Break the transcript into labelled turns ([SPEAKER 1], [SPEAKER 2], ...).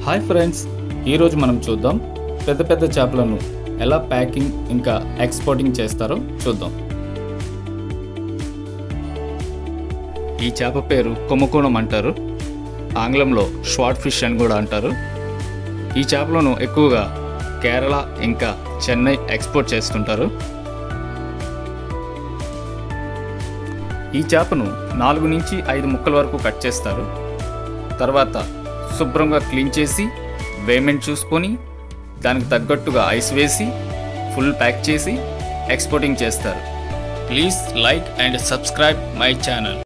[SPEAKER 1] hi friends ఈరోజు మనం చూద్దాం పెద్ద పెద్ద చేపలను ఎలా ప్యాకింగ్ ఇంకా ఎక్స్పోర్టింగ్ చేస్తారో చూద్దాం ఈ చేప పేరు కొమ్మకోణం అంటారు ఆంగ్లంలో షార్ట్ ఫిష్ అని కూడా అంటారు ఈ చేపలను ఎక్కువగా కేరళ ఇంకా చెన్నై ఎక్స్పోర్ట్ చేస్తుంటారు ఈ చేపను నాలుగు నుంచి ఐదు ముక్కల వరకు కట్ చేస్తారు తర్వాత శుభ్రంగా క్లీన్ చేసి వేమెంట్ చూసుకొని దానికి తగ్గట్టుగా ఐస్ వేసి ఫుల్ ప్యాక్ చేసి ఎక్స్పోర్టింగ్ చేస్తారు please like and subscribe my channel